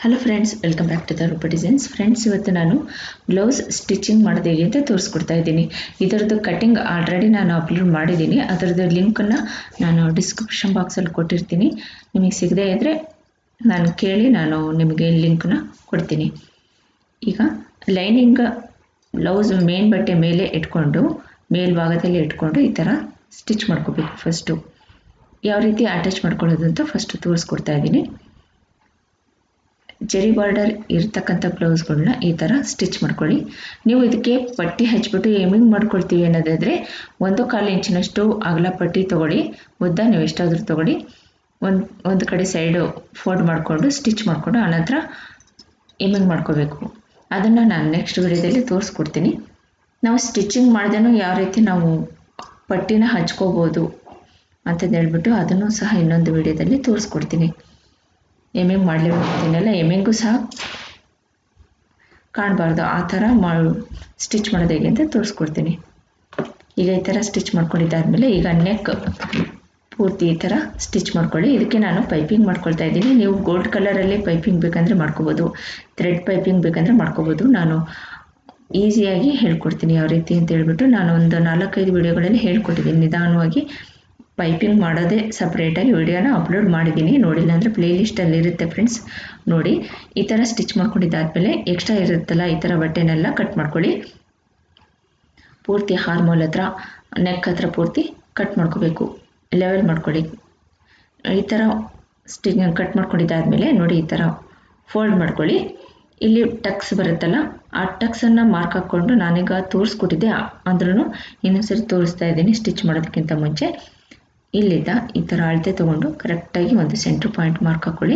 hello friends welcome back to the Roopa Designs friends ಇವತ್ತು ನಾನು blouse stitching ಮಾಡೋದು ಹೇಗೆ ಅಂತ ತೋರಿಸ್ಕೊಡ್ತಾ ಇದ್ದೀನಿ ಇದರದ್ದು ಕಟಿಂಗ್ ಆಲ್ರೆಡಿ ನಾನು ಅಪ್ಲೋಡ್ ಮಾಡಿದ್ದೀನಿ ಅದರದ್ದು ಲಿಂಕನ್ನು ನಾನು ಡಿಸ್ಕ್ರಿಪ್ಷನ್ ಬಾಕ್ಸಲ್ಲಿ ಕೊಟ್ಟಿರ್ತೀನಿ ನಿಮಗೆ ಸಿಗದೇ ಇದ್ದರೆ ನಾನು ಕೇಳಿ ನಾನು ನಿಮಗೆ ಲಿಂಕ್ನ ಕೊಡ್ತೀನಿ ಈಗ ಲೈನಿಂಗ್ ಬ್ಲೌಸ್ ಮೇನ್ ಬಟ್ಟೆ ಮೇಲೆ ಇಟ್ಕೊಂಡು ಮೇಲ್ಭಾಗದಲ್ಲಿ ಇಟ್ಕೊಂಡು ಈ ಥರ ಸ್ಟಿಚ್ ಮಾಡ್ಕೋಬೇಕು ಫಸ್ಟು ಯಾವ ರೀತಿ ಅಟ್ಯಾಚ್ ಮಾಡ್ಕೊಳ್ಳೋದು ಅಂತ ಫಸ್ಟು ತೋರಿಸ್ಕೊಡ್ತಾ ಇದ್ದೀನಿ ಜರಿ ಬಾರ್ಡರ್ ಇರ್ತಕ್ಕಂಥ ಬ್ಲೌಸ್ಗಳನ್ನ ಈ ಥರ ಸ್ಟಿಚ್ ಮಾಡ್ಕೊಳ್ಳಿ ನೀವು ಇದಕ್ಕೆ ಪಟ್ಟಿ ಹಚ್ಬಿಟ್ಟು ಏಮಿಂಗ್ ಮಾಡ್ಕೊಳ್ತೀವಿ ಅನ್ನೋದಾದರೆ ಒಂದು ಕಾಲು ಇಂಚಿನಷ್ಟು ಅಗಲ ಪಟ್ಟಿ ತೊಗೊಳ್ಳಿ ಉದ್ದ ನೀವು ಎಷ್ಟಾದರೂ ತೊಗೊಳ್ಳಿ ಒಂದು ಒಂದು ಕಡೆ ಸೈಡು ಫೋಲ್ಡ್ ಮಾಡಿಕೊಂಡು ಸ್ಟಿಚ್ ಮಾಡಿಕೊಂಡು ಆನಂತರ ಏಮಿಂಗ್ ಮಾಡ್ಕೋಬೇಕು ಅದನ್ನು ನಾನು ನೆಕ್ಸ್ಟ್ ವಿಡಿಯೋದಲ್ಲಿ ತೋರಿಸ್ಕೊಡ್ತೀನಿ ನಾವು ಸ್ಟಿಚಿಂಗ್ ಮಾಡ್ದೇನೂ ಯಾವ ರೀತಿ ನಾವು ಪಟ್ಟಿನ ಹಚ್ಕೋಬೋದು ಅಂತಂದು ಹೇಳ್ಬಿಟ್ಟು ಅದನ್ನು ಸಹ ಇನ್ನೊಂದು ವಿಡಿಯೋದಲ್ಲಿ ತೋರಿಸ್ಕೊಡ್ತೀನಿ ಎಮ್ಮಿಂಗ್ ಮಾಡಲೇಬೇಕಂತೀನಲ್ಲ ಎಮ್ಮಿಂಗು ಸಹ ಕಾಣಬಾರ್ದು ಆ ಥರ ಮಾ ಸ್ಟಿಚ್ ಮಾಡೋದು ಹೇಗೆ ಅಂತ ತೋರಿಸ್ಕೊಡ್ತೀನಿ ಈಗ ಈ ಥರ ಸ್ಟಿಚ್ ಮಾಡ್ಕೊಂಡಿದ್ದಾದಮೇಲೆ ಈಗ ನೆಕ್ ಪೂರ್ತಿ ಈ ಥರ ಸ್ಟಿಚ್ ಮಾಡ್ಕೊಳ್ಳಿ ಇದಕ್ಕೆ ನಾನು ಪೈಪಿಂಗ್ ಮಾಡ್ಕೊಳ್ತಾ ಇದ್ದೀನಿ ನೀವು ಗೋಲ್ಡ್ ಕಲರಲ್ಲಿ ಪೈಪಿಂಗ್ ಬೇಕಂದರೆ ಮಾಡ್ಕೋಬೋದು ಥ್ರೆಡ್ ಪೈಪಿಂಗ್ ಬೇಕಂದರೆ ಮಾಡ್ಕೋಬೋದು ನಾನು ಈಸಿಯಾಗಿ ಹೇಳ್ಕೊಡ್ತೀನಿ ಯಾವ ರೀತಿ ಅಂತ ಹೇಳ್ಬಿಟ್ಟು ನಾನು ಒಂದು ನಾಲ್ಕೈದು ವಿಡಿಯೋಗಳಲ್ಲಿ ಹೇಳ್ಕೊಟ್ಟಿದ್ದೀನಿ ನಿಧಾನವಾಗಿ ಪೈಪಿಂಗ್ ಮಾಡೋದೇ ಸಪ್ರೇಟಾಗಿ ವಿಡಿಯೋನ ಅಪ್ಲೋಡ್ ಮಾಡಿದ್ದೀನಿ ನೋಡಿಲ್ಲ ಅಂದರೆ ಪ್ಲೇಲಿಸ್ಟಲ್ಲಿ ಇರುತ್ತೆ ಫ್ರೆಂಡ್ಸ್ ನೋಡಿ ಈ ಥರ ಸ್ಟಿಚ್ ಮಾಡ್ಕೊಂಡಿದ್ದಾದಮೇಲೆ ಎಕ್ಸ್ಟ್ರಾ ಇರುತ್ತಲ್ಲ ಈ ಥರ ಬಟ್ಟೆನೆಲ್ಲ ಕಟ್ ಮಾಡ್ಕೊಳ್ಳಿ ಪೂರ್ತಿ ಹಾರ್ಮೋಲ್ ಹತ್ರ ನೆಕ್ ಹತ್ರ ಪೂರ್ತಿ ಕಟ್ ಮಾಡ್ಕೋಬೇಕು ಲೆವೆಲ್ ಮಾಡ್ಕೊಳ್ಳಿ ಈ ಥರ ಸ್ಟಿ ಕಟ್ ಮಾಡ್ಕೊಂಡಿದ್ದಾದಮೇಲೆ ನೋಡಿ ಈ ಥರ ಫೋಲ್ಡ್ ಮಾಡ್ಕೊಳ್ಳಿ ಇಲ್ಲಿ ಟಕ್ಸ್ ಬರುತ್ತಲ್ಲ ಆ ಟಕ್ಸನ್ನು ಮಾರ್ಕ್ ಹಾಕ್ಕೊಂಡು ನಾನೀಗ ತೋರಿಸ್ಕೊಟ್ಟಿದ್ದೆ ಅಂದ್ರೂ ಇನ್ನೊಂದ್ಸರಿ ತೋರಿಸ್ತಾ ಇದ್ದೀನಿ ಸ್ಟಿಚ್ ಮಾಡೋದಕ್ಕಿಂತ ಮುಂಚೆ ಇಲ್ಲಿದ್ದ ಈ ಥರ ಅಳತೆ ತೊಗೊಂಡು ಕರೆಕ್ಟಾಗಿ ಒಂದು ಸೆಂಟ್ರ್ ಪಾಯಿಂಟ್ ಮಾರ್ಕ್ ಹಾಕ್ಕೊಳ್ಳಿ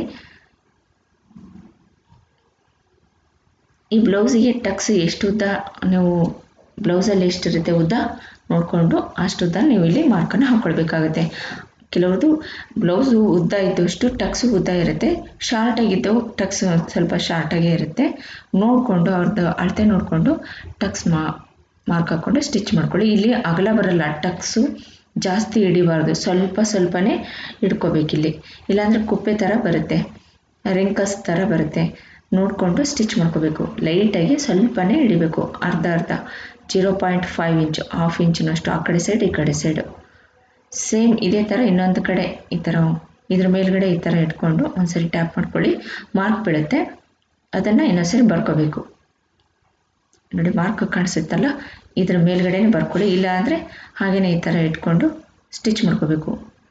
ಈ ಬ್ಲೌಸಿಗೆ ಟಕ್ಸ್ ಎಷ್ಟು ಉದ್ದ ನೀವು ಬ್ಲೌಸಲ್ಲಿ ಎಷ್ಟಿರುತ್ತೆ ಉದ್ದ ನೋಡಿಕೊಂಡು ಅಷ್ಟು ಉದ್ದ ನೀವು ಇಲ್ಲಿ ಮಾರ್ಕನ್ನು ಹಾಕ್ಕೊಳ್ಬೇಕಾಗುತ್ತೆ ಕೆಲವ್ರದ್ದು ಬ್ಲೌಸು ಉದ್ದ ಇದ್ದಷ್ಟು ಟಕ್ಸು ಉದ್ದ ಇರುತ್ತೆ ಶಾರ್ಟಾಗಿದ್ದವು ಟಕ್ಸ್ ಸ್ವಲ್ಪ ಶಾರ್ಟಾಗೇ ಇರುತ್ತೆ ನೋಡಿಕೊಂಡು ಅವ್ರದ್ದು ಅಳತೆ ನೋಡಿಕೊಂಡು ಟಕ್ಸ್ ಮಾ ಮಾರ್ಕ್ ಹಾಕ್ಕೊಂಡು ಸ್ಟಿಚ್ ಮಾಡ್ಕೊಳ್ಳಿ ಇಲ್ಲಿ ಅಗಲ ಬರಲ್ಲ ಟಕ್ಸು ಜಾಸ್ತಿ ಹಿಡಿಬಾರ್ದು ಸ್ವಲ್ಪ ಸ್ವಲ್ಪನೇ ಹಿಡ್ಕೋಬೇಕಿಲ್ಲಿ ಇಲ್ಲಾಂದರೆ ಕುಪ್ಪೆ ಥರ ಬರುತ್ತೆ ರಿಂಕಸ್ ಥರ ಬರುತ್ತೆ ನೋಡಿಕೊಂಡು ಸ್ಟಿಚ್ ಮಾಡ್ಕೋಬೇಕು ಲೈಟಾಗಿ ಸ್ವಲ್ಪನೇ ಹಿಡಿಬೇಕು ಅರ್ಧ ಅರ್ಧ zero point five inch half ಇಂಚಿನಷ್ಟು ಆ ಕಡೆ ಸೈಡ್ ಈ ಕಡೆ ಸೈಡು ಸೇಮ್ ಇದೇ ಥರ ಇನ್ನೊಂದು ಕಡೆ ಈ ಥರ ಇದ್ರ ಮೇಲ್ಗಡೆ ಈ ಥರ ಇಟ್ಕೊಂಡು ಒಂದ್ಸರಿ ಟ್ಯಾಪ್ ಮಾಡ್ಕೊಳ್ಳಿ ಮಾರ್ಕ್ ಬೀಳುತ್ತೆ ಅದನ್ನು ಇನ್ನೊಂದ್ಸರಿ ಬರ್ಕೋಬೇಕು ನೋಡಿ ಮಾರ್ಕ್ ಕಾಣಿಸುತ್ತಲ್ಲ ಇದ್ರ ಮೇಲ್ಗಡೆನೇ ಬರ್ಕೊಳ್ಳಿ ಇಲ್ಲ ಅಂದರೆ ಹಾಗೆಯೇ ಈ ಥರ ಇಟ್ಕೊಂಡು ಸ್ಟಿಚ್ ಮಾಡ್ಕೋಬೇಕು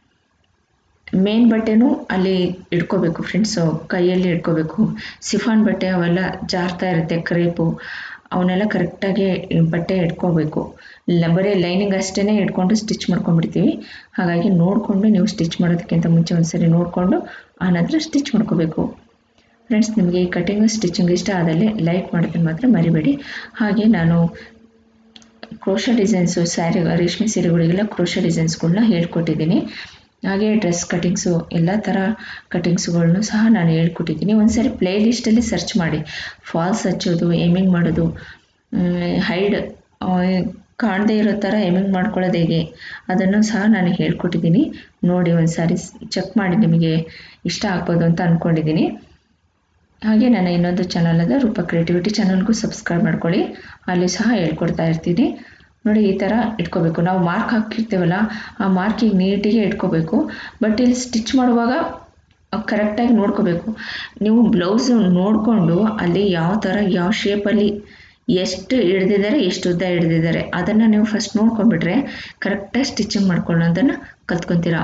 ಮೇನ್ ಬಟ್ಟೆನೂ ಅಲ್ಲಿ ಇಟ್ಕೋಬೇಕು ಫ್ರೆಂಡ್ಸು ಕೈಯಲ್ಲಿ ಇಟ್ಕೋಬೇಕು ಸಿಫಾನ್ ಬಟ್ಟೆ ಅವೆಲ್ಲ ಜಾರ್ತಾ ಇರುತ್ತೆ ಕ್ರೇಪು ಅವನ್ನೆಲ್ಲ ಕರೆಕ್ಟಾಗಿ ಬಟ್ಟೆ ಇಟ್ಕೋಬೇಕು ಇಲ್ಲ ಬರೀ ಲೈನಿಂಗ್ ಅಷ್ಟೇ ಇಟ್ಕೊಂಡು ಸ್ಟಿಚ್ ಮಾಡ್ಕೊಂಡ್ಬಿಡ್ತೀವಿ ಹಾಗಾಗಿ ನೋಡಿಕೊಂಡು ನೀವು ಸ್ಟಿಚ್ ಮಾಡೋದಕ್ಕಿಂತ ಮುಂಚೆ ಒಂದ್ಸರಿ ನೋಡಿಕೊಂಡು ಆನಂತರ ಸ್ಟಿಚ್ ಮಾಡ್ಕೋಬೇಕು ಫ್ರೆಂಡ್ಸ್ ನಿಮಗೆ ಈ ಕಟಿಂಗ್ ಸ್ಟಿಚಿಂಗ್ ಇಷ್ಟ ಆದಲ್ಲಿ ಲೈಕ್ ಮಾಡೋದನ್ನು ಮಾತ್ರ ಮರಿಬೇಡಿ ಹಾಗೆ ನಾನು ಕ್ರೋಶ ಡಿಸೈನ್ಸು ಸ್ಯಾರಿ ರೇಷ್ಮೆ ಸೀರೆಗಳಿಗೆಲ್ಲ ಕ್ರೋಶ ಡಿಸೈನ್ಸ್ಗಳನ್ನ ಹೇಳ್ಕೊಟ್ಟಿದ್ದೀನಿ ಹಾಗೆ ಡ್ರೆಸ್ ಕಟಿಂಗ್ಸು ಎಲ್ಲ ಥರ ಕಟಿಂಗ್ಸ್ಗಳ್ನು ಸಹ ನಾನು ಹೇಳ್ಕೊಟ್ಟಿದ್ದೀನಿ ಒಂದ್ಸರಿ ಪ್ಲೇ ಲಿಸ್ಟಲ್ಲಿ ಸರ್ಚ್ ಮಾಡಿ ಫಾಲ್ಸ್ ಹಚ್ಚೋದು ಏಮಿಂಗ್ ಮಾಡೋದು ಹೈಡ್ ಕಾಣದೇ ಇರೋ ಥರ ಏಮಿಂಗ್ ಮಾಡ್ಕೊಳ್ಳೋದು ಹೇಗೆ ಅದನ್ನು ಸಹ ನಾನು ಹೇಳ್ಕೊಟ್ಟಿದ್ದೀನಿ ನೋಡಿ ಒಂದು ಸಾರಿ ಚೆಕ್ ಮಾಡಿ ನಿಮಗೆ ಇಷ್ಟ ಆಗ್ಬೋದು ಅಂತ ಅಂದ್ಕೊಂಡಿದ್ದೀನಿ ಹಾಗೆ ನನ್ನ ಇನ್ನೊಂದು ಚಾನಲ್ ಅದ ರೂಪ ಕ್ರಿಯೇಟಿವಿಟಿ ಚಾನಲ್ಗೂ ಸಬ್ಸ್ಕ್ರೈಬ್ ಮಾಡ್ಕೊಳ್ಳಿ ಅಲ್ಲಿ ಸಹ ಹೇಳ್ಕೊಡ್ತಾ ಇರ್ತೀನಿ ನೋಡಿ ಈ ಥರ ಇಟ್ಕೋಬೇಕು ನಾವು ಮಾರ್ಕ್ ಹಾಕಿರ್ತೀವಲ್ಲ ಆ ಮಾರ್ಕಿಗೆ ನೀಟಿಗೆ ಇಟ್ಕೋಬೇಕು ಬಟ್ ಇಲ್ಲಿ ಸ್ಟಿಚ್ ಮಾಡುವಾಗ ಕರೆಕ್ಟಾಗಿ ನೋಡ್ಕೋಬೇಕು ನೀವು ಬ್ಲೌಸ್ ನೋಡಿಕೊಂಡು ಅಲ್ಲಿ ಯಾವ ಥರ ಯಾವ ಶೇಪಲ್ಲಿ ಎಷ್ಟು ಹಿಡ್ದಿದ್ದಾರೆ ಎಷ್ಟು ಉದ್ದ ಹಿಡ್ದಿದ್ದಾರೆ ಅದನ್ನು ನೀವು ಫಸ್ಟ್ ನೋಡ್ಕೊಂಡ್ಬಿಟ್ರೆ ಕರೆಕ್ಟಾಗಿ ಸ್ಟಿಚಿಂಗ್ ಮಾಡ್ಕೊಳ್ಳೋದನ್ನು ಕಲ್ತ್ಕೊತೀರಾ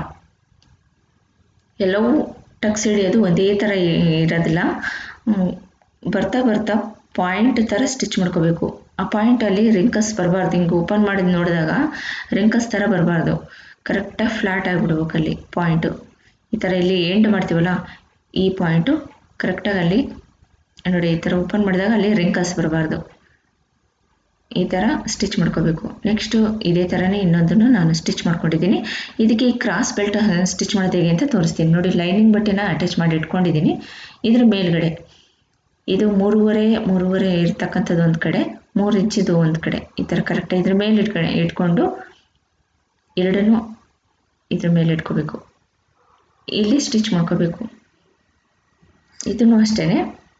ಎಲ್ಲವೂ ಟಕ್ಸ್ ಹಿಡಿಯೋದು ಒಂದೇ ಥರ ಇರೋದಿಲ್ಲ ಬರ್ತಾ ಬರ್ತಾ ಪಾಯಿಂಟ್ ಥರ ಸ್ಟಿಚ್ ಮಾಡ್ಕೋಬೇಕು ಆ ಪಾಯಿಂಟಲ್ಲಿ ರಿಂಕಸ್ ಬರಬಾರ್ದು ಹಿಂಗೆ ಓಪನ್ ಮಾಡಿ ನೋಡಿದಾಗ ರಿಂಕಸ್ ಥರ ಬರಬಾರ್ದು ಕರೆಕ್ಟಾಗಿ ಫ್ಲ್ಯಾಟ್ ಆಗಿಬಿಡ್ಬೇಕು ಅಲ್ಲಿ ಪಾಯಿಂಟು ಈ ಥರ ಇಲ್ಲಿ ಎಂಡ್ ಮಾಡ್ತೀವಲ್ಲ ಈ ಪಾಯಿಂಟು ಕರೆಕ್ಟಾಗಿ ಅಲ್ಲಿ ನೋಡಿ ಈ ಥರ ಓಪನ್ ಮಾಡಿದಾಗ ಅಲ್ಲಿ ರಿಂಕಸ್ ಬರಬಾರ್ದು ಈ ಥರ ಸ್ಟಿಚ್ ಮಾಡ್ಕೋಬೇಕು ನೆಕ್ಸ್ಟು ಇದೇ ಥರನೇ ಇನ್ನೊಂದನ್ನು ನಾನು ಸ್ಟಿಚ್ ಮಾಡ್ಕೊಂಡಿದ್ದೀನಿ ಇದಕ್ಕೆ ಈ ಕ್ರಾಸ್ ಬೆಲ್ಟ್ ಸ್ಟಿಚ್ ಮಾಡೋದು ಹೇಗೆ ಅಂತ ತೋರಿಸ್ತೀನಿ ನೋಡಿ ಲೈನಿಂಗ್ ಬಟ್ಟೆನ ಅಟ್ಯಾಚ್ ಮಾಡಿ ಇಟ್ಕೊಂಡಿದ್ದೀನಿ ಇದ್ರ ಮೇಲ್ಗಡೆ ಇದು ಮೂರುವರೆ ಮೂರುವರೆ ಇರ್ತಕ್ಕಂಥದ್ದು ಒಂದು ಕಡೆ ಮೂರು ಇಂಚಿದು ಒಂದು ಕಡೆ ಈ ಥರ ಕರೆಕ್ಟಾಗಿ ಇದ್ರ ಮೇಲೆ ಇಟ್ಕಡೆ ಇಟ್ಕೊಂಡು ಎರಡನ್ನೂ ಇದ್ರ ಮೇಲೆ ಇಟ್ಕೋಬೇಕು ಇಲ್ಲಿ ಸ್ಟಿಚ್ ಮಾಡ್ಕೋಬೇಕು ಇದನ್ನು ಅಷ್ಟೇ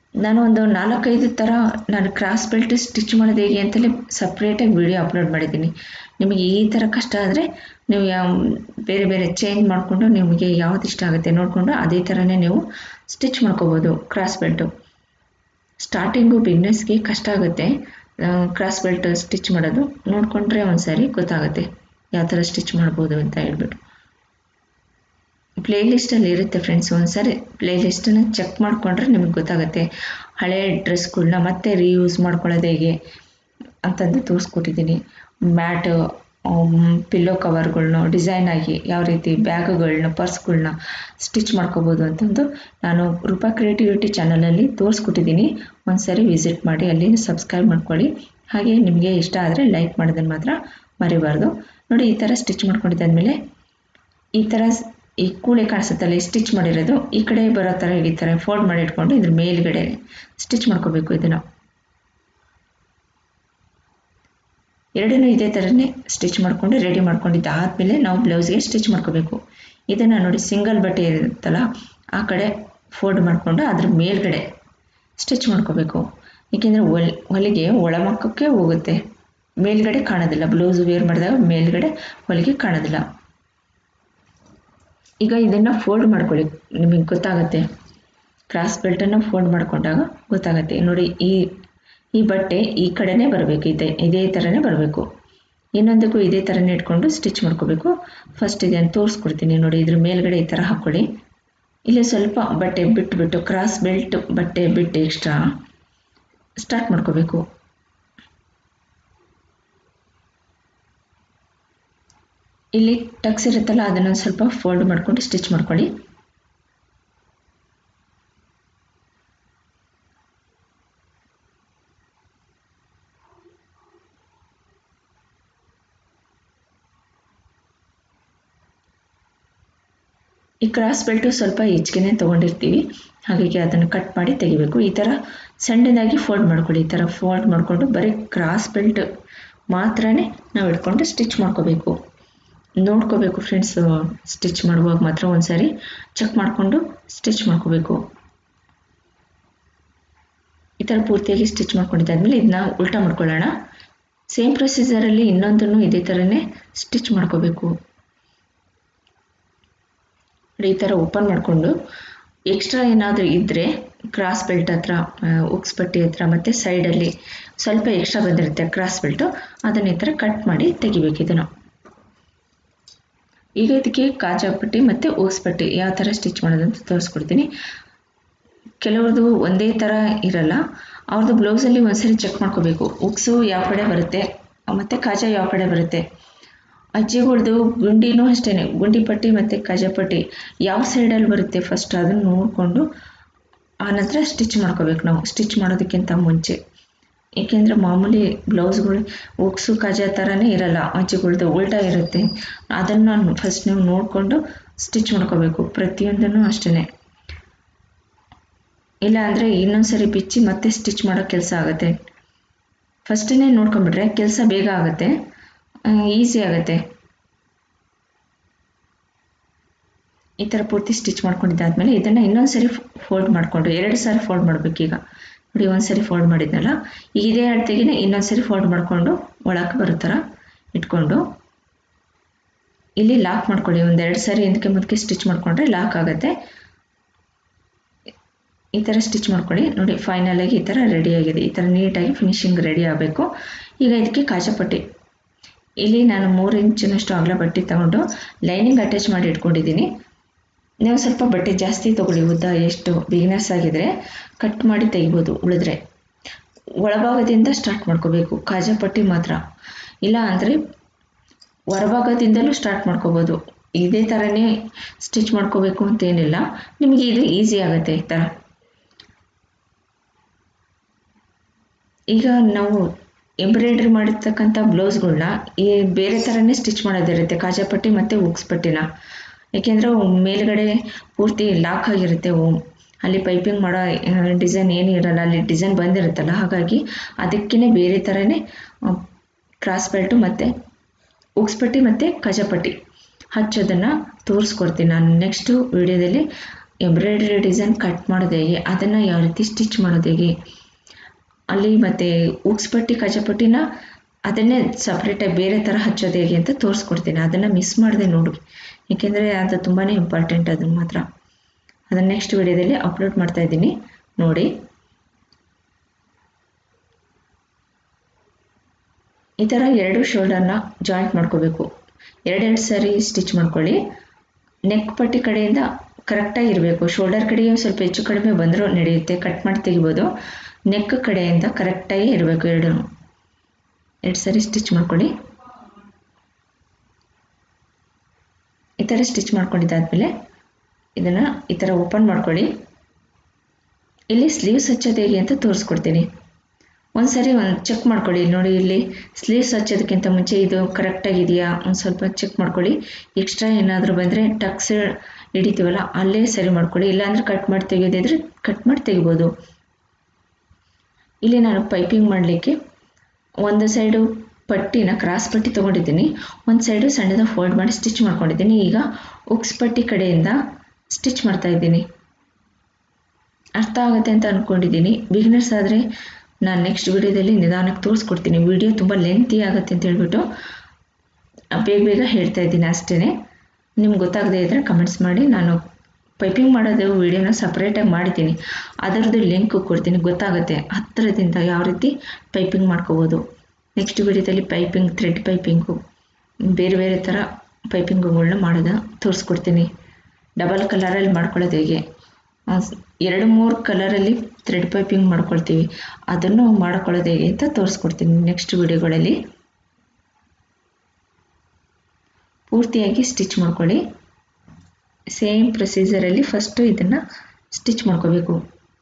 ನಾನು ಒಂದು ನಾಲ್ಕೈದು ಥರ ನಾನು ಕ್ರಾಸ್ ಬೆಲ್ಟ್ ಸ್ಟಿಚ್ ಮಾಡೋದು ಹೇಗೆ ಅಂತಲೇ ಸಪ್ರೇಟಾಗಿ ವಿಡಿಯೋ ಅಪ್ಲೋಡ್ ಮಾಡಿದ್ದೀನಿ ನಿಮಗೆ ಈ ಥರ ಕಷ್ಟ ಆದರೆ ನೀವು ಯಾವ ಬೇರೆ ಬೇರೆ ಚೇಂಜ್ ಮಾಡಿಕೊಂಡು ನಿಮಗೆ ಯಾವ್ದು ಇಷ್ಟ ಆಗುತ್ತೆ ನೋಡಿಕೊಂಡು ಅದೇ ಥರನೇ ನೀವು ಸ್ಟಿಚ್ ಮಾಡ್ಕೋಬೋದು ಕ್ರಾಸ್ ಬೆಲ್ಟು ಸ್ಟಾರ್ಟಿಂಗು ಬಿಗ್ನೆಸ್ಗೆ ಕಷ್ಟ ಆಗುತ್ತೆ ಕ್ರಾಸ್ ಬೆಲ್ಟ್ ಸ್ಟಿಚ್ ಮಾಡೋದು ನೋಡಿಕೊಂಡ್ರೆ ಒಂದು ಸಾರಿ ಗೊತ್ತಾಗುತ್ತೆ ಯಾವ ಥರ ಸ್ಟಿಚ್ ಮಾಡ್ಬೋದು ಅಂತ ಹೇಳ್ಬಿಟ್ಟು ಪ್ಲೇ ಲಿಸ್ಟಲ್ಲಿ ಇರುತ್ತೆ ಫ್ರೆಂಡ್ಸ್ ಒಂದ್ಸರಿ ಪ್ಲೇ ಲಿಸ್ಟನ್ನು ಚೆಕ್ ಮಾಡಿಕೊಂಡ್ರೆ ನಿಮಗೆ ಗೊತ್ತಾಗುತ್ತೆ ಹಳೆ ಡ್ರೆಸ್ಗಳನ್ನ ಮತ್ತೆ ರೀಯೂಸ್ ಮಾಡ್ಕೊಳ್ಳೋದು ಹೇಗೆ ಅಂತಂದು ತೋರಿಸ್ಕೊಟ್ಟಿದ್ದೀನಿ ಮ್ಯಾಟ್ ಪಿಲ್ಲೋ ಕವರ್ಗಳ್ನ ಡಿಸೈನ್ ಆಗಿ ಯಾವ ರೀತಿ ಬ್ಯಾಗ್ಗಳನ್ನ ಪರ್ಸ್ಗಳನ್ನ ಸ್ಟಿಚ್ ಮಾಡ್ಕೋಬೋದು ಅಂತಂದು ನಾನು ರೂಪಾ ಕ್ರಿಯೇಟಿವಿಟಿ ಚಾನಲಲ್ಲಿ ತೋರಿಸ್ಕೊಟ್ಟಿದ್ದೀನಿ ಒಂದ್ಸರಿ ವಿಸಿಟ್ ಮಾಡಿ ಅಲ್ಲಿ ಸಬ್ಸ್ಕ್ರೈಬ್ ಮಾಡ್ಕೊಳ್ಳಿ ಹಾಗೆ ನಿಮಗೆ ಇಷ್ಟ ಆದರೆ ಲೈಕ್ ಮಾಡೋದನ್ನು ಮಾತ್ರ ಮರಿಬಾರ್ದು ನೋಡಿ ಈ ಥರ ಸ್ಟಿಚ್ ಮಾಡ್ಕೊಂಡಿದ್ದಾದಮೇಲೆ ಈ ಥರ ಈ ಕೂಳೆ ಕಾಣಿಸುತ್ತಲ್ಲ ಈ ಸ್ಟಿಚ್ ಮಾಡಿರೋದು ಈ ಕಡೆ ಬರೋ ಥರ ಈ ಥರ ಫೋಲ್ಡ್ ಮಾಡಿ ಇಟ್ಕೊಂಡು ಇದ್ರ ಮೇಲ್ಗಡೆ ಸ್ಟಿಚ್ ಮಾಡ್ಕೋಬೇಕು ಇದನ್ನು ಎರಡನ್ನೂ ಇದೇ ಥರನೇ ಸ್ಟಿಚ್ ಮಾಡಿಕೊಂಡು ರೆಡಿ ಮಾಡ್ಕೊಂಡಿದ್ದಾದಮೇಲೆ ನಾವು ಬ್ಲೌಸ್ಗೆ ಸ್ಟಿಚ್ ಮಾಡ್ಕೋಬೇಕು ಇದನ್ನು ನೋಡಿ ಸಿಂಗಲ್ ಬಟ್ಟೆ ಇರುತ್ತಲ್ಲ ಆ ಕಡೆ ಫೋಲ್ಡ್ ಮಾಡಿಕೊಂಡು ಅದ್ರ ಮೇಲ್ಗಡೆ ಸ್ಟಿಚ್ ಮಾಡ್ಕೋಬೇಕು ಏಕೆಂದರೆ ಹೊಲ್ ಹೊಲಿಗೆ ಒಳಮಕ್ಕಕ್ಕೆ ಹೋಗುತ್ತೆ ಮೇಲ್ಗಡೆ ಕಾಣೋದಿಲ್ಲ ಬ್ಲೌಸ್ ವೇರ್ ಮಾಡಿದಾಗ ಮೇಲ್ಗಡೆ ಹೊಲಿಗೆ ಕಾಣೋದಿಲ್ಲ ಈಗ ಇದನ್ನು ಫೋಲ್ಡ್ ಮಾಡ್ಕೊಳ್ಳಿ ನಿಮಗೆ ಗೊತ್ತಾಗುತ್ತೆ ಕ್ರಾಸ್ ಬೆಲ್ಟನ್ನು ಫೋಲ್ಡ್ ಮಾಡಿಕೊಂಡಾಗ ಗೊತ್ತಾಗುತ್ತೆ ನೋಡಿ ಈ ಈ ಬಟ್ಟೆ ಈ ಕಡೆನೇ ಬರಬೇಕು ಇದೆ ಇದೇ ಥರನೇ ಬರಬೇಕು ಇನ್ನೊಂದಕ್ಕೂ ಇದೇ ಥರನೇ ಇಟ್ಕೊಂಡು ಸ್ಟಿಚ್ ಮಾಡ್ಕೋಬೇಕು ಫಸ್ಟ್ ಇದನ್ನು ತೋರಿಸ್ಕೊಡ್ತೀನಿ ನೋಡಿ ಇದ್ರ ಮೇಲ್ಗಡೆ ಈ ಥರ ಹಾಕ್ಕೊಳ್ಳಿ ಇಲ್ಲಿ ಸ್ವಲ್ಪ ಬಟ್ಟೆ ಬಿಟ್ಬಿಟ್ಟು ಕ್ರಾಸ್ ಬೆಲ್ಟ್ ಬಟ್ಟೆ ಬಿಟ್ಟು ಎಕ್ಸ್ಟ್ರಾ ಸ್ಟಾರ್ಟ್ ಮಾಡ್ಕೋಬೇಕು ಇಲ್ಲಿ ಟಕ್ಸ್ ಇರುತ್ತಲ್ಲ ಅದನ್ನು ಸ್ವಲ್ಪ ಫೋಲ್ಡ್ ಮಾಡ್ಕೊಂಡು ಸ್ಟಿಚ್ ಮಾಡ್ಕೊಳ್ಳಿ ಈ ಕ್ರಾಸ್ ಬೆಲ್ಟು ಸ್ವಲ್ಪ ಹೆಚ್ಚಿಗೆ ತೊಗೊಂಡಿರ್ತೀವಿ ಹಾಗಾಗಿ ಅದನ್ನು ಕಟ್ ಮಾಡಿ ತೆಗಿಬೇಕು ಈ ಥರ ಸಣ್ಣದಾಗಿ ಫೋಲ್ಡ್ ಮಾಡ್ಕೊಳ್ಳಿ ಈ ಥರ ಫೋಲ್ಡ್ ಮಾಡಿಕೊಂಡು ಬರೀ ಕ್ರಾಸ್ ಬೆಲ್ಟ್ ಮಾತ್ರನೇ ನಾವು ಇಟ್ಕೊಂಡು ಸ್ಟಿಚ್ ಮಾಡ್ಕೋಬೇಕು ನೋಡ್ಕೋಬೇಕು ಫ್ರೆಂಡ್ಸ್ ಸ್ಟಿಚ್ ಮಾಡುವಾಗ ಮಾತ್ರ ಒಂದ್ಸರಿ ಚೆಕ್ ಮಾಡಿಕೊಂಡು ಸ್ಟಿಚ್ ಮಾಡ್ಕೋಬೇಕು ಈ ಥರ ಪೂರ್ತಿಯಾಗಿ ಸ್ಟಿಚ್ ಮಾಡ್ಕೊಂಡಿದ್ದಾದ್ಮೇಲೆ ಇದನ್ನ ಉಲ್ಟಾ ಮಾಡ್ಕೊಳ್ಳೋಣ ಸೇಮ್ ಪ್ರೊಸೀಜರಲ್ಲಿ ಇನ್ನೊಂದನ್ನು ಇದೇ ಥರನೇ ಸ್ಟಿಚ್ ಮಾಡ್ಕೋಬೇಕು ಈ ಥರ ಓಪನ್ ಮಾಡಿಕೊಂಡು ಎಕ್ಸ್ಟ್ರಾ ಏನಾದರೂ ಇದ್ದರೆ ಕ್ರಾಸ್ ಬೆಲ್ಟ್ ಹತ್ರ ಉಕ್ಸ್ ಪಟ್ಟಿ ಹತ್ರ ಮತ್ತು ಸೈಡಲ್ಲಿ ಸ್ವಲ್ಪ ಎಕ್ಸ್ಟ್ರಾ ಬಂದಿರುತ್ತೆ ಕ್ರಾಸ್ ಬೆಲ್ಟು ಅದನ್ನು ಈ ಥರ ಕಟ್ ಮಾಡಿ ತೆಗಿಬೇಕು ಇದನ್ನು ಈಗ ಇದಕ್ಕೆ ಕಾಜಾ ಪಟ್ಟಿ ಮತ್ತು ಉಕ್ಸ್ ಪಟ್ಟಿ ಯಾವ ಥರ ಸ್ಟಿಚ್ ಮಾಡೋದಂತ ತೋರಿಸ್ಕೊಡ್ತೀನಿ ಕೆಲವ್ರದ್ದು ಒಂದೇ ಥರ ಇರಲ್ಲ ಅವ್ರದ್ದು ಬ್ಲೌಸಲ್ಲಿ ಒಂದ್ಸರಿ ಚೆಕ್ ಮಾಡ್ಕೋಬೇಕು ಉಕ್ಸು ಯಾವ ಕಡೆ ಬರುತ್ತೆ ಮತ್ತು ಕಾಜಾ ಯಾವ ಕಡೆ ಬರುತ್ತೆ ಅಜ್ಜಿಗಳ್ದು ಗುಂಡಿನೂ ಅಷ್ಟೇ ಗುಂಡಿ ಪಟ್ಟಿ ಮತ್ತು ಕಾಜಾ ಪಟ್ಟಿ ಯಾವ ಸೈಡಲ್ಲಿ ಬರುತ್ತೆ ಫಸ್ಟ್ ಅದನ್ನು ನೋಡಿಕೊಂಡು ಆನಂತರ ಸ್ಟಿಚ್ ಮಾಡ್ಕೋಬೇಕು ನಾವು ಸ್ಟಿಚ್ ಮಾಡೋದಕ್ಕಿಂತ ಮುಂಚೆ ಏಕೆಂದರೆ ಮಾಮೂಲಿ ಬ್ಲೌಸ್ಗಳು ಉಕ್ಸು ಕಾಜಾ ಥರನೇ ಇರಲ್ಲ ಅಜ್ಜಿಗಳ್ದು ಉಲ್ಟಾ ಇರುತ್ತೆ ಅದನ್ನು ಫಸ್ಟ್ ನೀವು ನೋಡಿಕೊಂಡು ಸ್ಟಿಚ್ ಮಾಡ್ಕೋಬೇಕು ಪ್ರತಿಯೊಂದನ್ನು ಅಷ್ಟೇ ಇಲ್ಲ ಅಂದರೆ ಇನ್ನೊಂದ್ಸರಿ ಬಿಚ್ಚಿ ಮತ್ತೆ ಸ್ಟಿಚ್ ಮಾಡೋ ಕೆಲಸ ಆಗುತ್ತೆ ಫಸ್ಟೇ ನೋಡ್ಕೊಂಬಿಟ್ರೆ ಕೆಲಸ ಬೇಗ ಆಗುತ್ತೆ ಈಸಿ ಆಗುತ್ತೆ ಈ ಥರ ಪೂರ್ತಿ ಸ್ಟಿಚ್ ಮಾಡ್ಕೊಂಡಿದ್ದಾದ್ಮೇಲೆ ಇದನ್ನು ಇನ್ನೊಂದು ಸರಿ ಫೋಲ್ಡ್ ಮಾಡಿಕೊಂಡು ಎರಡು ಸಾರಿ ಫೋಲ್ಡ್ ಮಾಡಬೇಕೀಗ ನೋಡಿ ಒಂದು ಸರಿ ಫೋಲ್ಡ್ ಮಾಡಿದ್ನಲ್ಲ ಈಗ ಇದೇ ಅಳತೆಗೆ ಇನ್ನೊಂದು ಸರಿ ಫೋಲ್ಡ್ ಮಾಡಿಕೊಂಡು ಒಳಕ್ಕೆ ಬರೋ ಥರ ಇಟ್ಕೊಂಡು ಇಲ್ಲಿ ಲಾಕ್ ಮಾಡ್ಕೊಳ್ಳಿ ಒಂದೆರಡು ಸಾರಿ ಹಿಂದಕ್ಕೆ ಮುಂದಕ್ಕೆ ಸ್ಟಿಚ್ ಮಾಡಿಕೊಂಡ್ರೆ ಲಾಕ್ ಆಗುತ್ತೆ ಈ ಥರ ಸ್ಟಿಚ್ ಮಾಡ್ಕೊಳ್ಳಿ ನೋಡಿ ಫೈನಲಾಗಿ ಈ ಥರ ರೆಡಿಯಾಗಿದೆ ಈ ಥರ ನೀಟಾಗಿ ಫಿನಿಶಿಂಗ್ ರೆಡಿ ಆಗಬೇಕು ಈಗ ಇದಕ್ಕೆ ಕಾಜಾಪಟ್ಟಿ ಇಲ್ಲಿ ನಾನು ಮೂರು ಇಂಚಿನಷ್ಟು ಅಗಲ ಬಟ್ಟೆ ತಗೊಂಡು ಲೈನಿಂಗ್ ಅಟ್ಯಾಚ್ ಮಾಡಿ ಇಟ್ಕೊಂಡಿದ್ದೀನಿ ನೀವು ಸ್ವಲ್ಪ ಬಟ್ಟೆ ಜಾಸ್ತಿ ತೊಗೊಳ್ಳಿ ಉದ್ದ ಎಷ್ಟು ಬಿಗಿನರ್ಸ್ ಆಗಿದ್ರೆ ಕಟ್ ಮಾಡಿ ತೆಗಿಬೋದು ಉಳಿದ್ರೆ ಒಳಭಾಗದಿಂದ ಸ್ಟಾರ್ಟ್ ಮಾಡ್ಕೋಬೇಕು ಕಾಜಾಪಟ್ಟಿ ಮಾತ್ರ ಇಲ್ಲ ಅಂದರೆ ಹೊರಭಾಗದಿಂದಲೂ ಸ್ಟಾರ್ಟ್ ಮಾಡ್ಕೋಬೋದು ಇದೇ ಥರನೇ ಸ್ಟಿಚ್ ಮಾಡ್ಕೋಬೇಕು ಅಂತೇನಿಲ್ಲ ನಿಮಗೆ ಇದು ಈಸಿ ಆಗುತ್ತೆ ಈ ಥರ ಈಗ ನಾವು ಎಂಬ್ರಾಯ್ಡ್ರಿ ಮಾಡಿರ್ತಕ್ಕಂಥ ಬ್ಲೌಸ್ಗಳನ್ನ ಈ ಬೇರೆ ಥರನೇ ಸ್ಟಿಚ್ ಮಾಡೋದಿರುತ್ತೆ ಕಾಜಾಪಟ್ಟಿ ಮತ್ತು ಉಕ್ಸ್ ಪಟ್ಟಿನ ಏಕೆಂದರೆ ಮೇಲ್ಗಡೆ ಪೂರ್ತಿ ಲಾಕ್ ಆಗಿರುತ್ತೆ ಅಲ್ಲಿ ಪೈಪಿಂಗ್ ಮಾಡೋ ಡಿಸೈನ್ ಏನೂ ಇರಲ್ಲ ಅಲ್ಲಿ ಡಿಸೈನ್ ಬಂದಿರುತ್ತಲ್ಲ ಹಾಗಾಗಿ ಅದಕ್ಕೇ ಬೇರೆ ಥರನೇ ಕ್ರಾಸ್ ಬೆಲ್ಟು ಮತ್ತು ಉಕ್ಸ್ ಪಟ್ಟಿ ಮತ್ತು ಕಾಜಾಪಟ್ಟಿ ಹಚ್ಚೋದನ್ನು ತೋರಿಸ್ಕೊಡ್ತೀನಿ ನಾನು ನೆಕ್ಸ್ಟು ವಿಡಿಯೋದಲ್ಲಿ ಎಂಬ್ರಾಯ್ಡ್ರಿ ಡಿಸೈನ್ ಕಟ್ ಮಾಡೋದು ಹೇಗೆ ಅದನ್ನು ಯಾವ ರೀತಿ ಸ್ಟಿಚ್ ಮಾಡೋದು ಹೇಗೆ ಅಲ್ಲಿ ಮತ್ತು ಉಕ್ಸ್ಪಟ್ಟಿ ಕಚಪಟ್ಟಿನ ಅದನ್ನೇ ಸಪ್ರೇಟಾಗಿ ಬೇರೆ ಥರ ಹಚ್ಚೋದು ಹೇಗೆ ಅಂತ ತೋರಿಸ್ಕೊಡ್ತೀನಿ ಅದನ್ನು ಮಿಸ್ ಮಾಡಿದೆ ನೋಡಿ ಏಕೆಂದರೆ ಅದು ತುಂಬಾ ಇಂಪಾರ್ಟೆಂಟ್ ಅದನ್ನು ಮಾತ್ರ ಅದನ್ನು ನೆಕ್ಸ್ಟ್ ವಿಡಿಯೋದಲ್ಲಿ ಅಪ್ಲೋಡ್ ಮಾಡ್ತಾ ಇದ್ದೀನಿ ನೋಡಿ ಈ ಥರ ಎರಡು ಶೋಲ್ಡರ್ನ ಜಾಯಿಂಟ್ ಮಾಡ್ಕೋಬೇಕು ಎರಡೆರಡು ಸಾರಿ ಸ್ಟಿಚ್ ಮಾಡ್ಕೊಳ್ಳಿ ನೆಕ್ ಪಟ್ಟಿ ಕಡೆಯಿಂದ ಕರೆಕ್ಟಾಗಿ ಇರಬೇಕು ಶೋಲ್ಡರ್ ಕಡೆಗೆ ಸ್ವಲ್ಪ ಹೆಚ್ಚು ಕಡಿಮೆ ಬಂದರೂ ನಡೆಯುತ್ತೆ ಕಟ್ ಮಾಡಿ ತೆಗಿಬೋದು ನೆಕ್ ಕಡೆಯಿಂದ ಕರೆಕ್ಟಾಗಿ ಇರಬೇಕು ಎರಡು ಎರಡು ಸಾರಿ ಸ್ಟಿಚ್ ಮಾಡ್ಕೊಳ್ಳಿ ಈ ಥರ ಸ್ಟಿಚ್ ಮಾಡ್ಕೊಂಡಿದ್ದಾದಮೇಲೆ ಇದನ್ನು ಈ ಥರ ಓಪನ್ ಮಾಡ್ಕೊಳ್ಳಿ ಇಲ್ಲಿ ಸ್ಲೀವ್ಸ್ ಹಚ್ಚೋದು ಹೇಗೆ ಅಂತ ತೋರಿಸ್ಕೊಡ್ತೀನಿ ಒಂದು ಸರಿ ಒಂದು ಚೆಕ್ ಮಾಡ್ಕೊಳ್ಳಿ ನೋಡಿ ಇಲ್ಲಿ ಸ್ಲೀವ್ಸ್ ಹಚ್ಚೋದಕ್ಕಿಂತ ಮುಂಚೆ ಇದು ಕರೆಕ್ಟಾಗಿದೆಯಾ ಒಂದು ಸ್ವಲ್ಪ ಚೆಕ್ ಮಾಡ್ಕೊಳ್ಳಿ ಎಕ್ಸ್ಟ್ರಾ ಏನಾದರೂ ಬಂದರೆ ಟಕ್ಸ್ ಹಿಡಿತೀವಲ್ಲ ಅಲ್ಲೇ ಸರಿ ಮಾಡ್ಕೊಳ್ಳಿ ಇಲ್ಲಾಂದರೆ ಕಟ್ ಮಾಡಿ ತೆಗೆಯೋದಿದ್ರೆ ಕಟ್ ಮಾಡಿ ತೆಗಿಬೋದು ಇಲ್ಲಿ ನಾನು ಪೈಪಿಂಗ್ ಮಾಡಲಿಕ್ಕೆ ಒಂದು ಸೈಡು ಪಟ್ಟಿನ ಕ್ರಾಸ್ ಪಟ್ಟಿ ತೊಗೊಂಡಿದ್ದೀನಿ ಒಂದು ಸೈಡು ಸಣ್ಣದ ಫೋಲ್ಡ್ ಮಾಡಿ ಸ್ಟಿಚ್ ಮಾಡ್ಕೊಂಡಿದ್ದೀನಿ ಈಗ ಉಕ್ಸ್ ಪಟ್ಟಿ ಕಡೆಯಿಂದ ಸ್ಟಿಚ್ ಮಾಡ್ತಾ ಇದ್ದೀನಿ ಅರ್ಥ ಆಗುತ್ತೆ ಅಂತ ಅಂದ್ಕೊಂಡಿದ್ದೀನಿ ಬಿಗಿನರ್ಸ್ ಆದರೆ ನಾನು ನೆಕ್ಸ್ಟ್ ವಿಡಿಯೋದಲ್ಲಿ ನಿಧಾನಕ್ಕೆ ತೋರಿಸ್ಕೊಡ್ತೀನಿ ವಿಡಿಯೋ ತುಂಬ ಲೆಂತಿ ಆಗುತ್ತೆ ಅಂತ ಹೇಳ್ಬಿಟ್ಟು ಬೇಗ ಬೇಗ ಹೇಳ್ತಾ ಇದ್ದೀನಿ ಅಷ್ಟೇ ನಿಮ್ಗೆ ಗೊತ್ತಾಗದೇ ಇದ್ದರೆ ಕಮೆಂಟ್ಸ್ ಮಾಡಿ ನಾನು ಪೈಪಿಂಗ್ ಮಾಡೋದು ವಿಡಿಯೋನ ಸಪ್ರೇಟಾಗಿ ಮಾಡಿದ್ದೀನಿ ಅದರದ್ದು ಲಿಂಕ್ ಕೊಡ್ತೀನಿ ಗೊತ್ತಾಗುತ್ತೆ ಹತ್ತಿರದಿಂದ ಯಾವ ರೀತಿ ಪೈಪಿಂಗ್ ಮಾಡ್ಕೋಬೋದು ನೆಕ್ಸ್ಟ್ ವಿಡಿಯೋದಲ್ಲಿ ಪೈಪಿಂಗ್ ಥ್ರೆಡ್ ಪೈಪಿಂಗು ಬೇರೆ ಬೇರೆ ಥರ ಪೈಪಿಂಗುಗಳನ್ನ ಮಾಡೋದ ತೋರಿಸ್ಕೊಡ್ತೀನಿ ಡಬಲ್ ಕಲರಲ್ಲಿ ಮಾಡ್ಕೊಳ್ಳೋದು ಹೇಗೆ ಎರಡು ಮೂರು ಕಲರಲ್ಲಿ ಥ್ರೆಡ್ ಪೈಪಿಂಗ್ ಮಾಡ್ಕೊಳ್ತೀವಿ ಅದನ್ನು ಮಾಡ್ಕೊಳ್ಳೋದು ಹೇಗೆ ಅಂತ ತೋರಿಸ್ಕೊಡ್ತೀನಿ ನೆಕ್ಸ್ಟ್ ವಿಡಿಯೋಗಳಲ್ಲಿ ಪೂರ್ತಿಯಾಗಿ ಸ್ಟಿಚ್ ಮಾಡ್ಕೊಳ್ಳಿ ಸೇಮ್ ಪ್ರೊಸೀಜರಲ್ಲಿ ಫಸ್ಟು ಇದನ್ನು ಸ್ಟಿಚ್ ಮಾಡ್ಕೋಬೇಕು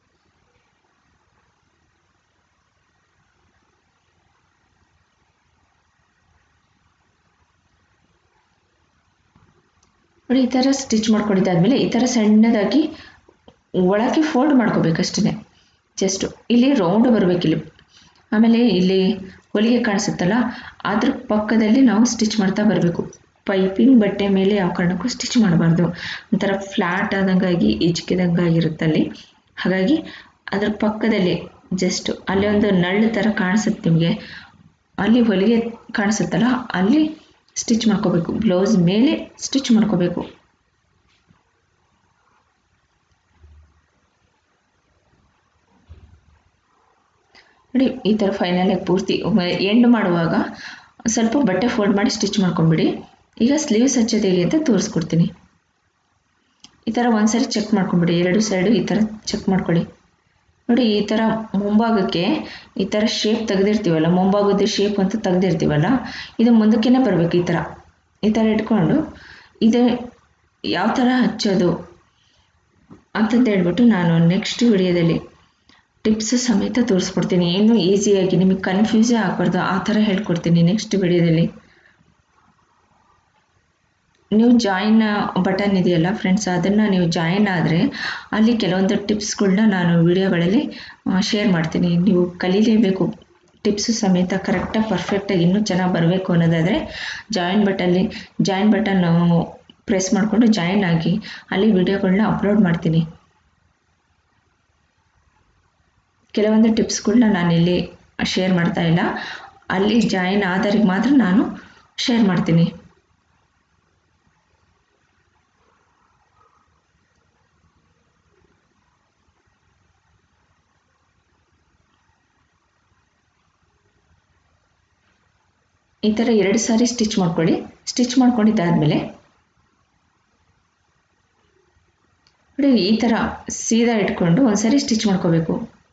ನೋಡಿ ಈ ಥರ ಸ್ಟಿಚ್ ಮಾಡ್ಕೊಂಡಿದ್ದಾದಮೇಲೆ ಈ ಥರ ಸಣ್ಣದಾಗಿ ಒಳಗೆ ಫೋಲ್ಡ್ ಮಾಡ್ಕೋಬೇಕಷ್ಟೇ ಜಸ್ಟು ಇಲ್ಲಿ ರೌಂಡ್ ಬರಬೇಕಿಲ್ಲಿ ಆಮೇಲೆ ಇಲ್ಲಿ ಹೊಲಿಗೆ ಕಾಣಿಸುತ್ತಲ್ಲ ಅದ್ರ ಪಕ್ಕದಲ್ಲಿ ನಾವು ಸ್ಟಿಚ್ ಮಾಡ್ತಾ ಬರಬೇಕು ಪೈಪಿಂಗ್ ಬಟ್ಟೆ ಮೇಲೆ ಯಾವ ಕಾರಣಕ್ಕೂ ಸ್ಟಿಚ್ ಮಾಡಬಾರ್ದು ಒಂಥರ ಫ್ಲ್ಯಾಟ್ ಆದಂಗಾಗಿ ಇಚ್ಕಿದಂಗಾಗಿರುತ್ತಲ್ಲಿ ಹಾಗಾಗಿ ಅದ್ರ ಪಕ್ಕದಲ್ಲಿ ಜಸ್ಟ್ ಅಲ್ಲಿ ಒಂದು ನಳ್ಳು ಥರ ಕಾಣಿಸುತ್ತೆ ನಿಮಗೆ ಅಲ್ಲಿ ಹೊಲಿಗೆ ಕಾಣಿಸುತ್ತಲ್ಲ ಅಲ್ಲಿ ಸ್ಟಿಚ್ ಮಾಡ್ಕೋಬೇಕು ಬ್ಲೌಸ್ ಮೇಲೆ ಸ್ಟಿಚ್ ಮಾಡ್ಕೋಬೇಕು ನೋಡಿ ಈ ಥರ ಫೈನಲಾಗಿ ಪೂರ್ತಿ ಎಂಡ್ ಮಾಡುವಾಗ ಸ್ವಲ್ಪ ಬಟ್ಟೆ ಫೋಲ್ಡ್ ಮಾಡಿ ಸ್ಟಿಚ್ ಮಾಡ್ಕೊಂಬಿಡಿ ಈಗ ಸ್ಲೀವ್ಸ್ ಹಚ್ಚೋದು ಹೇಗೆ ಅಂತ ತೋರಿಸ್ಕೊಡ್ತೀನಿ ಈ ಥರ ಒಂದ್ಸರಿ ಚೆಕ್ ಮಾಡ್ಕೊಂಬಿಡಿ ಎರಡು ಸೈಡು ಈ ಥರ ಚೆಕ್ ಮಾಡ್ಕೊಳ್ಳಿ ನೋಡಿ ಈ ಥರ ಮುಂಭಾಗಕ್ಕೆ ಈ ಥರ ಶೇಪ್ ತೆಗೆದಿರ್ತೀವಲ್ಲ ಮುಂಭಾಗದ ಶೇಪ್ ಅಂತ ತೆಗೆದಿರ್ತೀವಲ್ಲ ಇದು ಮುಂದಕ್ಕೇ ಬರಬೇಕು ಈ ಥರ ಈ ಥರ ಇಟ್ಕೊಂಡು ಇದು ಯಾವ ಥರ ಹಚ್ಚೋದು ಅಂತಂದು ಹೇಳ್ಬಿಟ್ಟು ನಾನು ನೆಕ್ಸ್ಟ್ ವಿಡಿಯೋದಲ್ಲಿ ಟಿಪ್ಸ್ ಸಮೇತ ತೋರಿಸ್ಕೊಡ್ತೀನಿ ಇನ್ನೂ ಈಸಿಯಾಗಿ ನಿಮಗೆ ಕನ್ಫ್ಯೂಸೇ ಆಗಬಾರ್ದು ಆ ಥರ ಹೇಳ್ಕೊಡ್ತೀನಿ ನೆಕ್ಸ್ಟ್ ವಿಡಿಯೋದಲ್ಲಿ ನೀವು ಜಾಯಿನ್ ಬಟನ್ ಇದೆಯಲ್ಲ ಫ್ರೆಂಡ್ಸ್ ಅದನ್ನು ನೀವು ಜಾಯಿನ್ ಆದರೆ ಅಲ್ಲಿ ಕೆಲವೊಂದು ಟಿಪ್ಸ್ಗಳನ್ನ ನಾನು ವಿಡಿಯೋಗಳಲ್ಲಿ ಶೇರ್ ಮಾಡ್ತೀನಿ ನೀವು ಕಲೀಲೇಬೇಕು ಟಿಪ್ಸ್ ಸಮೇತ ಕರೆಕ್ಟಾಗಿ ಪರ್ಫೆಕ್ಟಾಗಿ ಇನ್ನೂ ಚೆನ್ನಾಗಿ ಬರಬೇಕು ಅನ್ನೋದಾದರೆ ಜಾಯಿನ್ ಬಟಲ್ಲಿ ಜಾಯಿನ್ ಬಟನ್ ಪ್ರೆಸ್ ಮಾಡಿಕೊಂಡು ಜಾಯಿನ್ ಆಗಿ ಅಲ್ಲಿ ವಿಡಿಯೋಗಳನ್ನ ಅಪ್ಲೋಡ್ ಮಾಡ್ತೀನಿ ಕೆಲವೊಂದು ಟಿಪ್ಸ್ಗಳನ್ನ ನಾನಿಲ್ಲಿ ಶೇರ್ ಮಾಡ್ತಾ ಇಲ್ಲ ಅಲ್ಲಿ ಜಾಯಿನ್ ಆದರಿಗೆ ಮಾತ್ರ ನಾನು ಶೇರ್ ಮಾಡ್ತೀನಿ ಈ ಥರ ಎರಡು ಸಾರಿ ಸ್ಟಿಚ್ ಮಾಡ್ಕೊಳ್ಳಿ ಸ್ಟಿಚ್ ಮಾಡ್ಕೊಂಡಿದ್ದಾದಮೇಲೆ ನೋಡಿ ಈ ಥರ ಸೀದಾ ಇಟ್ಕೊಂಡು ಒಂದ್ಸರಿ ಸ್ಟಿಚ್ ಮಾಡ್ಕೋಬೇಕು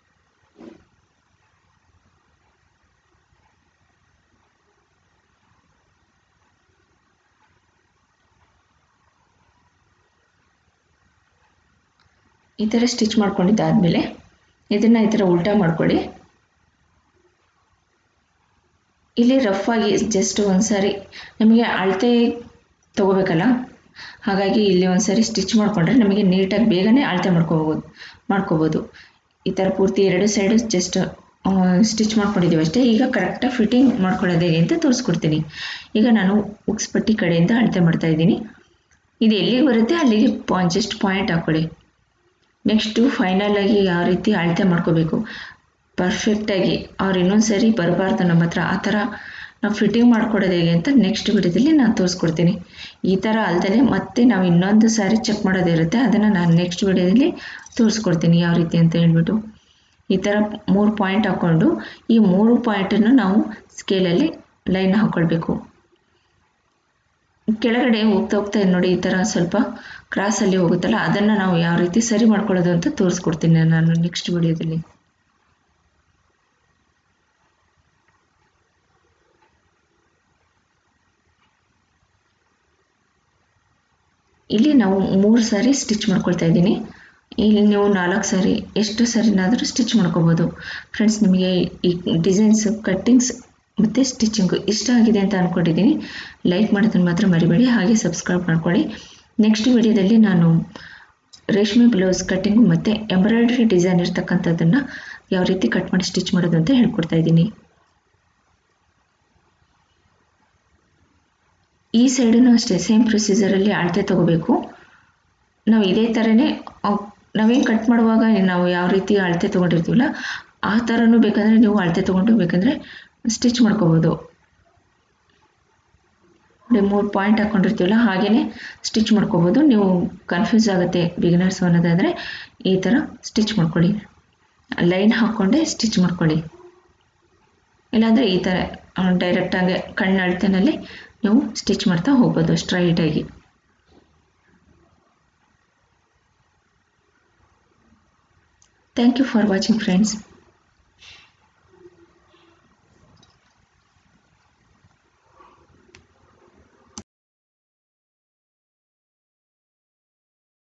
ಈ ಥರ ಸ್ಟಿಚ್ ಮಾಡ್ಕೊಂಡಿದ್ದಾದಮೇಲೆ ಇದನ್ನು ಈ ಥರ ಉಲ್ಟಾ ಮಾಡ್ಕೊಳ್ಳಿ ಇಲ್ಲಿ ರಫ್ ಆಗಿ ಜಸ್ಟ್ ಒಂದ್ಸಾರಿ ನಮಗೆ ಅಳತೆ ತಗೋಬೇಕಲ್ಲ ಹಾಗಾಗಿ ಇಲ್ಲಿ ಒಂದ್ಸರಿ ಸ್ಟಿಚ್ ಮಾಡಿಕೊಂಡ್ರೆ ನಮಗೆ ನೀಟಾಗಿ ಬೇಗನೆ ಅಳತೆ ಮಾಡ್ಕೋಬೋದು ಮಾಡ್ಕೋಬೋದು ಈ ಥರ ಪೂರ್ತಿ ಎರಡು ಸೈಡು ಜಸ್ಟ್ ಸ್ಟಿಚ್ ಮಾಡ್ಕೊಂಡಿದ್ದೀವಿ ಅಷ್ಟೇ ಈಗ ಕರೆಕ್ಟಾಗಿ ಫಿಟ್ಟಿಂಗ್ ಮಾಡ್ಕೊಳ್ಳೋದು ಹೇಗೆ ಅಂತ ತೋರಿಸ್ಕೊಡ್ತೀನಿ ಈಗ ನಾನು ಉಕ್ಸ್ ಪಟ್ಟಿ ಕಡೆಯಿಂದ ಅಳತೆ ಮಾಡ್ತಾ ಇದ್ದೀನಿ ಇದು ಎಲ್ಲಿಗೆ ಬರುತ್ತೆ ಅಲ್ಲಿಗೆ ಪಾ ಜಸ್ಟ್ ಪಾಯಿಂಟ್ ಹಾಕ್ಕೊಳ್ಳಿ ನೆಕ್ಸ್ಟು ಫೈನಲಾಗಿ ಯಾವ ರೀತಿ ಅಳತೆ ಮಾಡ್ಕೋಬೇಕು ಪರ್ಫೆಕ್ಟಾಗಿ ಅವ್ರು ಇನ್ನೊಂದು ಸರಿ ಬರಬಾರ್ದು ನಮ್ಮ ಹತ್ರ ಆ ಥರ ನಾವು ಫಿಟ್ಟಿಂಗ್ ಮಾಡ್ಕೊಡೋದು ಹೇಗೆ ಅಂತ ನೆಕ್ಸ್ಟ್ ವಿಡಿಯೋದಲ್ಲಿ ನಾನು ತೋರಿಸ್ಕೊಡ್ತೀನಿ ಈ ಥರ ಅಲ್ದೇ ಮತ್ತೆ ನಾವು ಇನ್ನೊಂದು ಸಾರಿ ಚೆಕ್ ಮಾಡೋದಿರುತ್ತೆ ಅದನ್ನು ನಾನು ನೆಕ್ಸ್ಟ್ ವಿಡಿಯೋದಲ್ಲಿ ತೋರಿಸ್ಕೊಡ್ತೀನಿ ಯಾವ ರೀತಿ ಅಂತ ಹೇಳ್ಬಿಟ್ಟು ಈ ಥರ ಮೂರು ಪಾಯಿಂಟ್ ಹಾಕ್ಕೊಂಡು ಈ ಮೂರು ಪಾಯಿಂಟನ್ನು ನಾವು ಸ್ಕೇಲಲ್ಲಿ ಲೈನ್ ಹಾಕ್ಕೊಳ್ಬೇಕು ಕೆಳಗಡೆ ಹೋಗ್ತಾ ಹೋಗ್ತಾ ನೋಡಿ ಈ ಥರ ಸ್ವಲ್ಪ ಕ್ರಾಸಲ್ಲಿ ಹೋಗುತ್ತಲ್ಲ ಅದನ್ನು ನಾವು ಯಾವ ರೀತಿ ಸರಿ ಮಾಡ್ಕೊಳ್ಳೋದು ಅಂತ ತೋರಿಸ್ಕೊಡ್ತೀನಿ ನಾನು ನೆಕ್ಸ್ಟ್ ವಿಡಿಯೋದಲ್ಲಿ ಇಲ್ಲಿ ನಾವು ಮೂರು ಸಾರಿ ಸ್ಟಿಚ್ ಮಾಡ್ಕೊಳ್ತಾ ಇದ್ದೀನಿ ಇಲ್ಲಿ ನೀವು ನಾಲ್ಕು ಸಾರಿ ಎಷ್ಟು ಸಾರಿನಾದರೂ ಸ್ಟಿಚ್ ಮಾಡ್ಕೋಬೋದು ಫ್ರೆಂಡ್ಸ್ ನಿಮಗೆ ಈ ಡಿಸೈನ್ಸು ಕಟ್ಟಿಂಗ್ಸ್ ಮತ್ತು ಸ್ಟಿಚಿಂಗು ಇಷ್ಟ ಆಗಿದೆ ಅಂತ ಅಂದ್ಕೊಂಡಿದ್ದೀನಿ ಲೈಕ್ ಮಾಡೋದನ್ನು ಮಾತ್ರ ಮರಿಬೇಡಿ ಹಾಗೆ ಸಬ್ಸ್ಕ್ರೈಬ್ ಮಾಡ್ಕೊಳ್ಳಿ ನೆಕ್ಸ್ಟ್ ವಿಡಿಯೋದಲ್ಲಿ ನಾನು ರೇಷ್ಮೆ ಬ್ಲೌಸ್ ಕಟ್ಟಿಂಗು ಮತ್ತು ಎಂಬ್ರಾಯ್ಡ್ರಿ ಡಿಸೈನ್ ಇರ್ತಕ್ಕಂಥದ್ದನ್ನು ಯಾವ ರೀತಿ ಕಟ್ ಮಾಡಿ ಸ್ಟಿಚ್ ಮಾಡೋದು ಅಂತ ಹೇಳ್ಕೊಡ್ತಾ ಇದ್ದೀನಿ ಈ ಸೈಡನ್ನು ಅಷ್ಟೇ ಸೇಮ್ ಪ್ರೊಸೀಜರಲ್ಲಿ ಅಳತೆ ತಗೋಬೇಕು ನಾವು ಇದೇ ಥರನೇ ನಾವೇನು ಕಟ್ ಮಾಡುವಾಗ ನಾವು ಯಾವ ರೀತಿ ಅಳತೆ ತೊಗೊಂಡಿರ್ತೀವಲ್ಲ ಆ ಥರನೂ ಬೇಕಂದರೆ ನೀವು ಅಳತೆ ತೊಗೊಂಡು ಬೇಕಂದರೆ ಸ್ಟಿಚ್ ಮಾಡ್ಕೋಬೋದು ನೋಡಿ ಮೂರು ಪಾಯಿಂಟ್ ಹಾಕ್ಕೊಂಡಿರ್ತೀವಲ್ಲ ಹಾಗೆಯೇ ಸ್ಟಿಚ್ ಮಾಡ್ಕೋಬೋದು ನೀವು ಕನ್ಫ್ಯೂಸ್ ಆಗುತ್ತೆ ಬಿಗಿನರ್ಸ್ ಅನ್ನೋದಾದರೆ ಈ ಥರ ಸ್ಟಿಚ್ ಮಾಡ್ಕೊಳ್ಳಿ ಲೈನ್ ಹಾಕ್ಕೊಂಡೆ ಸ್ಟಿಚ್ ಮಾಡ್ಕೊಳ್ಳಿ ಇಲ್ಲಾಂದರೆ ಈ ಥರ ಡೈರೆಕ್ಟಾಗಿ ಕಣ್ಣು ಅಳತೆನಲ್ಲಿ ನೀವು ಸ್ಟಿಚ್ ಮಾಡ್ತಾ ಹೋಗ್ಬೋದು ಸ್ಟ್ರೈಟಾಗಿ thank you for watching friends